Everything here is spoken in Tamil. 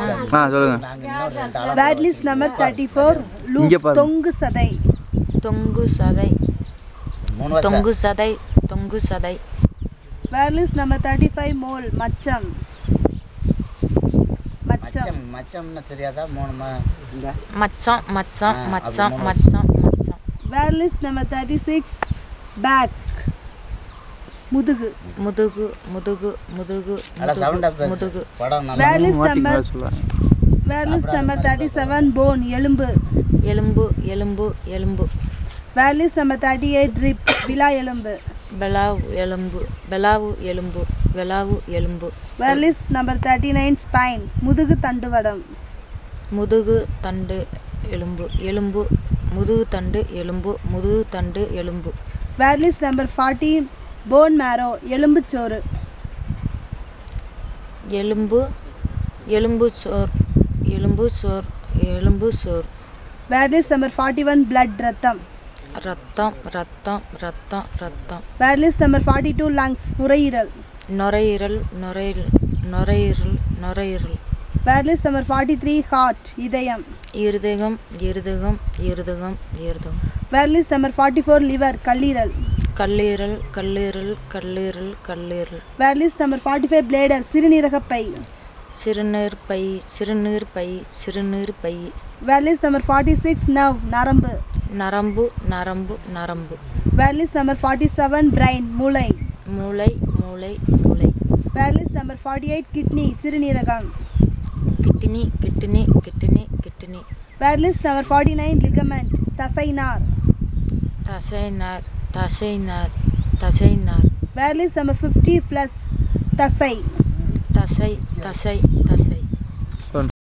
ஆ சொல்லுங்க நாங்கள் இன்னொரு ரெண்டு அளவு word list number thirty four இங்க பாருங்க. தொங்கு சதை தொங்கு சதை மூணு வருஷம் தொங்கு சதை தொங்கு சதை word list number thirty five mole மச்சம் மச்சம் மச்சம் மச்சம்னு தெரியாதா மூணு ம இந்த மச்சம் மச்சம் ஆ, மச்சம் அப்படி மூணு மச்சம் மச்சம் word list number thirty six back முதுகு முதுகு முதுகு முதுகு நல்லா சவுண்டாக பேசு முதுகு படம் நல்லா வேர்ட் லிஸ்ட் மாட்டிக்கு நம்பர் மேல சொல்லுவாங்க word list number thirty seven bone எலும்பு எலும்பு எலும்பு எலும்பு word list number thirty eight rib விலா எலும்பு பெலாவு எலும்பு பெலாவு எலும்பு பெலாவு எலும்பு word list number thirty nine spine முதுகு தண்டுவடம் முதுகு தண்டு எலும்பு எலும்பு முதுகு தண்டு எலும்பு முதுகு தண்டு எலும்பு word list number forty bone marrow எலும்புச்சோறு எலும்பு எலும்பு சோர் எலும்பு சோர் எலும்பு சோர் word list number forty one blood ரத்தம் ரத்தம் ரத்தம் ரத்தம் ரத்தம் word list number forty two lungs நுரையீரல் நுரையீரல் நுரையீரல் நுரையீரல் நுரையீரல் word list number forty three heart இதயம் இருதயம் இருதயம் இருதயம் இருதயம் word list number forty four liver கல்லீரல் கல்லீரல் கல்லீரல் கல்லீரல் கல்லீரல் word list number forty five bladder சிறுநீரகப்பை சிறுநீர் பை சிறுநீர் பை சிறுநீர் பை word list number forty six nerve நரம்பு நரம்பு நரம்பு நரம்பு word list number forty seven brain மூளை மூளை மூளை மூளை word list number forty eight kidney சிறுநீரகம் kidney kidney kidney kidney word list number forty nine ligament தசைநார் தசைநார் தசைநார் தசைநார் word list number fifty plus தசை தசை தசை தசை